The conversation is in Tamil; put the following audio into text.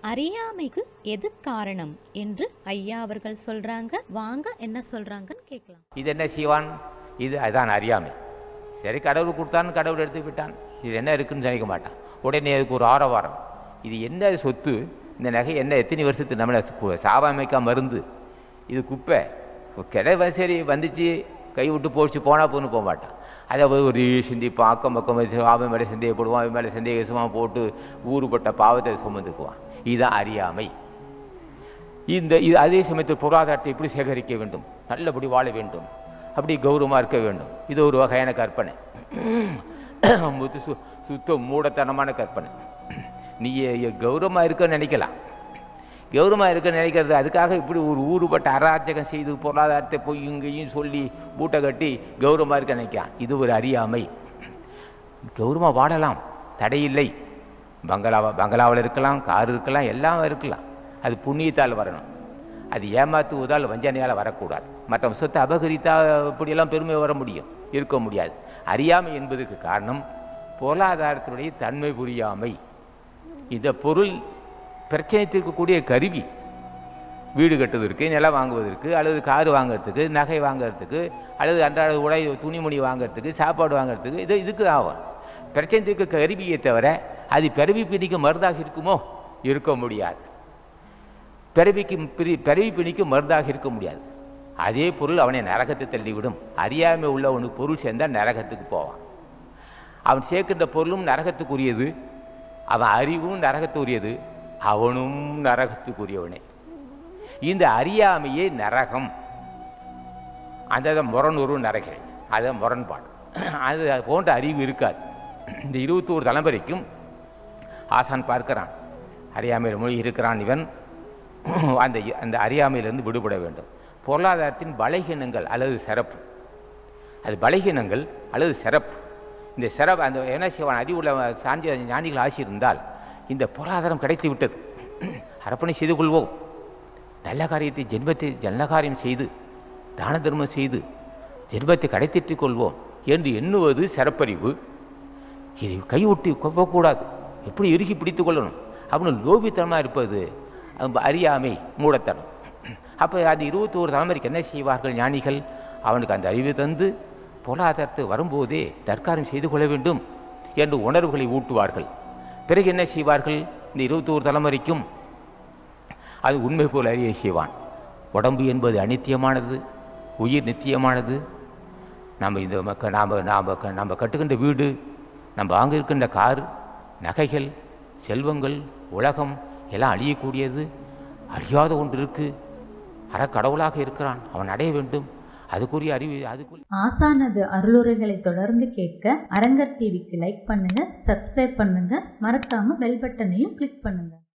அறியாமைக்கு எது காரணம் என்று ஐயா அவர்கள் சொல்றாங்க வாங்க என்ன சொல்றாங்கன்னு கேட்கலாம் இது என்ன செய்வான் இது அதான் அறியாமை சரி கடவுள் கொடுத்தான்னு கடவுள் எடுத்து விட்டான் இது என்ன இருக்குன்னு நினைக்க மாட்டான் உடனே அதுக்கு ஒரு ஆரவாரம் இது என்ன சொத்து இந்த நகை என்ன எத்தனை வருஷத்துக்கு நம்மளை கு- சாவாமைக்கா மருந்து இது குப்பை கிடவ சரி வந்துச்சு கை விட்டு போச்சு போனா போன்னு போக மாட்டான் அதை போய் ஒரு சிந்திப்பான் அக்கம் பக்கம் வச்சு அவன் மேலே சந்தேகப்படுவான் அவன் மேலே சந்தேகமாக போட்டு ஊறுபட்ட பாவத்தை சுமந்துக்குவான் இதுதான் அறியாமை இந்த இது அதே சமயத்தில் பொருளாதாரத்தை எப்படி சேகரிக்க வேண்டும் நல்லபடி வாழ வேண்டும் அப்படி கௌரவமாக இருக்க வேண்டும் இது ஒரு வகையான கற்பனை முத்து சு சுத்த மூடத்தனமான கற்பனை நீ கௌரவமாக இருக்க நினைக்கலாம் கௌரவமாக இருக்க நினைக்கிறது அதுக்காக இப்படி ஒரு ஊறுபட்ட அராஜகம் செய்து பொருளாதாரத்தை போய் இங்கேயும் சொல்லி மூட்டை கட்டி கௌரவமாக இருக்க நினைக்கலாம் இது ஒரு அறியாமை கௌரவமாக வாழலாம் தடையில்லை பங்களாவா பங்களாவில் இருக்கலாம் கார் இருக்கலாம் எல்லாம் இருக்கலாம் அது புண்ணியத்தால் வரணும் அது ஏமாத்துவதால் வஞ்சனையால் வரக்கூடாது மற்ற சொத்தை அபகரித்தா இப்படியெல்லாம் பெருமை வர முடியும் இருக்க முடியாது அறியாமை என்பதற்கு காரணம் பொருளாதாரத்தினுடைய தன்மை புரியாமை இந்த பொருள் பிரச்சனை தீர்க்கக்கூடிய கருவி வீடு கட்டுவதற்கு நிலம் வாங்குவதற்கு அல்லது கார் வாங்குறதுக்கு நகை வாங்குறதுக்கு அல்லது அன்றாட உடை துணிமணி வாங்குறதுக்கு சாப்பாடு வாங்குறதுக்கு இது இதுக்கு ஆகும் பிரச்சனை தீர்க்க கருவியை தவிர அது பிறவி பிடிக்க மருந்தாக இருக்குமோ இருக்க முடியாது பிறவிக்கு பிரி பிறவி பிணிக்கு மருந்தாக இருக்க முடியாது அதே பொருள் அவனை நரகத்தை தள்ளிவிடும் அறியாமை உள்ளவனுக்கு பொருள் சேர்ந்தால் நரகத்துக்கு போவான் அவன் சேர்க்கின்ற பொருளும் நரகத்துக்குரியது அவன் அறிவும் நரகத்துக்குரியது அவனும் நரகத்துக்குரியவனே இந்த அறியாமையே நரகம் அந்த முரணுரு நரகை அது முரண்பாடு அது அது போன்ற அறிவு இருக்காது இந்த இருபத்தோரு தலைமுறைக்கும் ஆசான் பார்க்கிறான் அறியாமையில் மொழி இருக்கிறான் இவன் அந்த அந்த அறியாமையிலிருந்து விடுபட வேண்டும் பொருளாதாரத்தின் பலகீனங்கள் அல்லது சிறப்பு அது பலகீனங்கள் அல்லது சிறப்பு இந்த சிறப்பு அந்த என்ன செய்வான் அறிவுள்ள சாஞ்சி ஞானிகள் ஆசி இருந்தால் இந்த பொருளாதாரம் கிடைத்து விட்டது அரப்பணை செய்து கொள்வோம் நல்ல காரியத்தை ஜென்மத்தை நல்ல காரியம் செய்து தான தர்மம் செய்து ஜென்மத்தை கடைத்திட்டுக் கொள்வோம் என்று எண்ணுவது சிறப்பறிவு இதை கைவிட்டு போகக்கூடாது எப்படி இறுகி பிடித்து கொள்ளணும் அப்படின்னு லோபித்தனமாக இருப்பது அது அறியாமை மூடத்தனம் அப்போ அந்த இருபத்தோரு தலைமுறைக்கு என்ன செய்வார்கள் ஞானிகள் அவனுக்கு அந்த அறிவு தந்து பொருளாதாரத்தை வரும்போதே தற்காரம் செய்து கொள்ள வேண்டும் என்று உணர்வுகளை ஊட்டுவார்கள் பிறகு என்ன செய்வார்கள் இந்த இருபத்தோரு தலைமுறைக்கும் அது உண்மை போல் அறிய செய்வான் உடம்பு என்பது அநித்தியமானது உயிர் நித்தியமானது நம்ம இந்த மக்க நாம் நாம் நம்ம கட்டுகின்ற வீடு நம்ம வாங்கியிருக்கின்ற கார் நகைகள் செல்வங்கள் உலகம் எல்லாம் அழியக்கூடியது அழியாத ஒன்று இருக்கு அறக்கடவுளாக இருக்கிறான் அவன் அடைய வேண்டும் அதுக்குரிய அறிவு அதுக்குரிய ஆசானது அருளுரைகளை தொடர்ந்து கேட்க அரங்கர் டிவிக்கு லைக் பண்ணுங்க சப்ஸ்கிரைப் பண்ணுங்க மறக்காம பெல் பட்டனையும் கிளிக் பண்ணுங்க